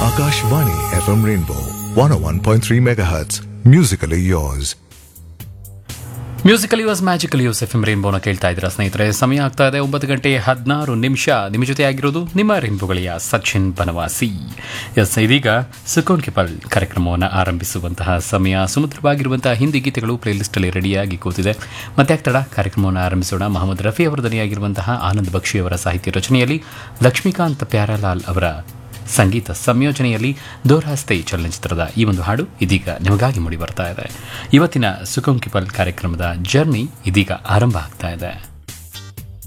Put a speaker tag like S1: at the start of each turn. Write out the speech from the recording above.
S1: Akashvani FM Rainbow 101.3 MHz. Musically yours.
S2: Musical yours magical yours F M ರೇನ್ಬೋನ ಕೇಳ್ತಾ ಇದ್ದೀರಾ ಸ್ನೇಹಿತರೆ ಸಮಯ ಆಗ್ತಾ ಇದೆ ಒಂಬತ್ತು ಗಂಟೆ ಹದಿನಾರು ನಿಮಿಷ ನಿಮ್ಮ ಜೊತೆ ಆಗಿರೋದು ನಿಮ್ಮ ರೇನ್ಬೋಗಳಿಯ ಸಚಿನ್ ಬನವಾಸಿ ಎಸ್ ಇದೀಗ ಸುಕೋನ್ ಕಿಪಲ್ ಕಾರ್ಯಕ್ರಮವನ್ನು ಆರಂಭಿಸುವಂತಹ ಸಮಯ ಸುಮಧುರವಾಗಿರುವಂತಹ ಹಿಂದಿ ಗೀತೆಗಳು ಪ್ಲೇಲಿಸ್ಟಲ್ಲಿ ರೆಡಿಯಾಗಿ ಕೂತಿದೆ ಮತ್ತೆ ಆಗ್ತಡ ಕಾರ್ಯಕ್ರಮವನ್ನು ಆರಂಭಿಸೋಣ ಮೊಹಮ್ಮದ್ ರಫಿ ಅವರ ದನಿಯಾಗಿರುವಂತಹ ಆನಂದ್ ಬಕ್ಷಿ ಅವರ ಸಾಹಿತ್ಯ ರಚನೆಯಲ್ಲಿ ಲಕ್ಷ್ಮೀಕಾಂತ್ ಪ್ಯಾರಲಾಲ್ ಅವರ ಸಂಗೀತ ಸಂಯೋಜನೆಯಲ್ಲಿ ದೋರಾಸ್ತೆ ಚಲನಚಿತ್ರದ ಈ ಒಂದು ಹಾಡು ಇದೀಗ ನಿಮಗಾಗಿ ಮೂಡಿ ಬರ್ತಾ ಇದೆ ಇವತ್ತಿನ ಸುಖಂ ಕಿಪಲ್ ಕಾರ್ಯಕ್ರಮದ ಜರ್ನಿ ಇದೀಗ ಆರಂಭ ಆಗ್ತಾ ಇದೆ